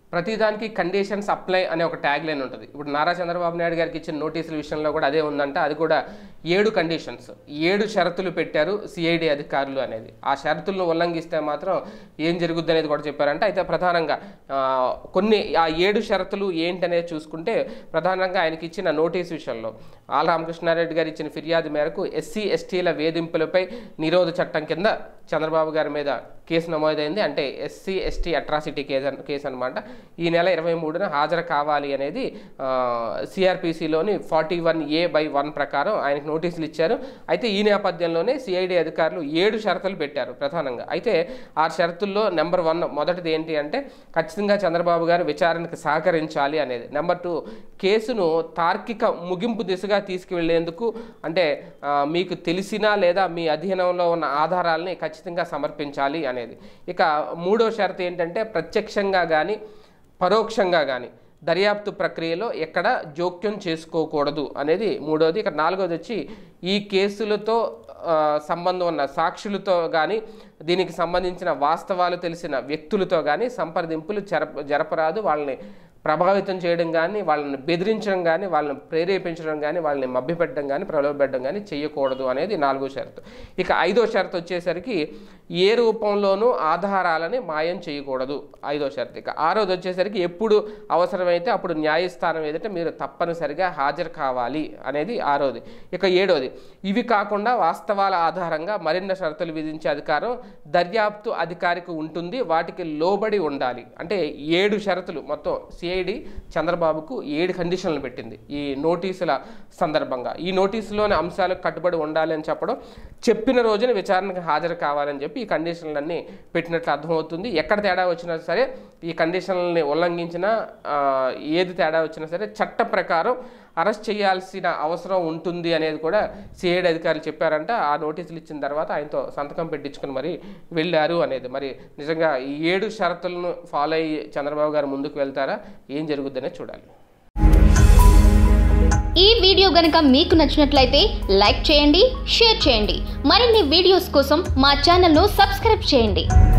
ప్రతిదానికి conditions apply అనే ఒక ట్యాగ్ లైన్ ఉంటుంది ఇప్పుడు నారా చంద్రబాబు నాయుడు గారికి ఇచ్చిన నోటీసుల విషయంలో కూడా అదే ఉందంట అది కూడా ఏడు కండిషన్స్ ఏడు షరతులు పెట్టారు సిఐడి అధికారులు అనేది ఆ షరతులను ఉల్లంఘిస్తే మాత్రం ఏం జరుగుద్ది అనేది కూడా చెప్పారంట అయితే ప్రధానంగా ఆ, కొన్ని ఆ ఏడు షరతులు ఏంటనేది చూసుకుంటే ప్రధానంగా ఆయనకి ఇచ్చిన నోటీస్ విషయంలో ఆల రామకృష్ణారెడ్డి గారు ఇచ్చిన ఫిర్యాదు మేరకు ఎస్సీ ఎస్టీల వేధింపులపై నిరోధ చట్టం కింద చంద్రబాబు గారి మీద కేసు నమోదైంది అంటే ఎస్సీ ఎస్టీ అట్రాసిటీ కేసు అన్- కేసు అనమాట ఈ నెల ఇరవై మూడున హాజరు కావాలి అనేది సిఆర్పిసిలోని forty one A by one ప్రకారం ఆయనకు నోటీసులు ఇచ్చారు అయితే ఈ నేపథ్యంలోనే సిఐడి అధికారులు ఏడు షరతులు పెట్టారు ప్రధానంగా అయితే ఆ షరతుల్లో నెంబర్ వన్ మొదటిది ఏంటి అంటే ఖచ్చితంగా చంద్రబాబు గారు విచారణకు సహకరించాలి అనేది నెంబర్ టూ కేసును తార్కిక ముగింపు దిశగా తీసుకువెళ్లేందుకు అంటే ఆ, మీకు తెలిసినా లేదా మీ అధీనంలో ఉన్న ఆధారాలని ఖచ్చితంగా సమర్పించాలి అనేది ఇక మూడో షరతు ఏంటంటే ప్రత్యక్షంగా కానీ పరోక్షంగా కానీ దర్యాప్తు ప్రక్రియలో ఎక్కడ జోక్యం చేసుకోకూడదు అనేది మూడోది ఇక నాలుగోది వచ్చి ఈ కేసులతో ఆ, సంబంధం ఉన్న సాక్షులతో కానీ దీనికి సంబంధించిన వాస్తవాలు తెలిసిన వ్యక్తులతో కానీ సంప్రదింపులు జరప జరపరాదు వాళ్ళని ప్రభావితం చేయడం కానీ వాళ్ళని బెదిరించడం కానీ వాళ్ళని ప్రేరేపించడం కానీ వాళ్ళని మభ్యపెట్టడం కానీ ప్రలోభపెట్టడం కానీ చేయకూడదు అనేది నాలుగో షరతు ఇక ఐదో షరతు వచ్చేసరికి ఏ రూపంలోనూ ఆధారాలని మాయం చేయకూడదు ఐదో షరతు ఇక ఆరోది వచ్చేసరికి ఎప్పుడు అవసరమైతే అప్పుడు న్యాయస్థానం ఏదంటే మీరు తప్పనిసరిగా హాజరు కావాలి అనేది ఆరోది ఇక ఏడోది ఇవి కాకుండా వాస్తవాల ఆధారంగా మరిన్ని షరతులు విధించే అధికారం దర్యాప్తు అధికారికి ఉంటుంది వాటికి లోబడి ఉండాలి అంటే ఏడు షరతులు మొత్తం సిఐడి చంద్రబాబుకు ఏడు కండిషన్లు పెట్టింది ఈ నోటీసుల సందర్భంగా ఈ నోటీసులోని అంశాలకు కట్టుబడి ఉండాలి అని చెప్పడం చెప్పిన రోజున విచారణకు హాజరు కావాలని చెప్పి ఈ కండిషన్లన్నీ పెట్టినట్లు అర్థమవుతుంది ఎక్కడ తేడా వచ్చినా సరే ఈ కండిషన్లని ఉల్లంఘించినా ఆ, ఏది తేడా వచ్చినా సరే చట్ట ప్రకారం అరెస్ట్ చేయాల్సిన అవసరం ఉంటుంది అనేది కూడా సిఐడి అధికారులు చెప్పారంట ఆ నోటీసులు ఇచ్చిన తర్వాత ఆయనతో సంతకం పెట్టించుకుని మరి వెళ్ళారు అనేది మరి నిజంగా ఈ ఏడు షరతులను ఫాలో అయ్యి చంద్రబాబు గారు ముందుకు వెళ్తారా ఏం జరుగుద్దనే చూడాలి ఈ వీడియో గనుక మీకు నచ్చినట్లయితే లైక్ చేయండి షేర్ చేయండి మరిన్ని వీడియోస్ కోసం మా ఛానల్ను సబ్స్క్రైబ్ చేయండి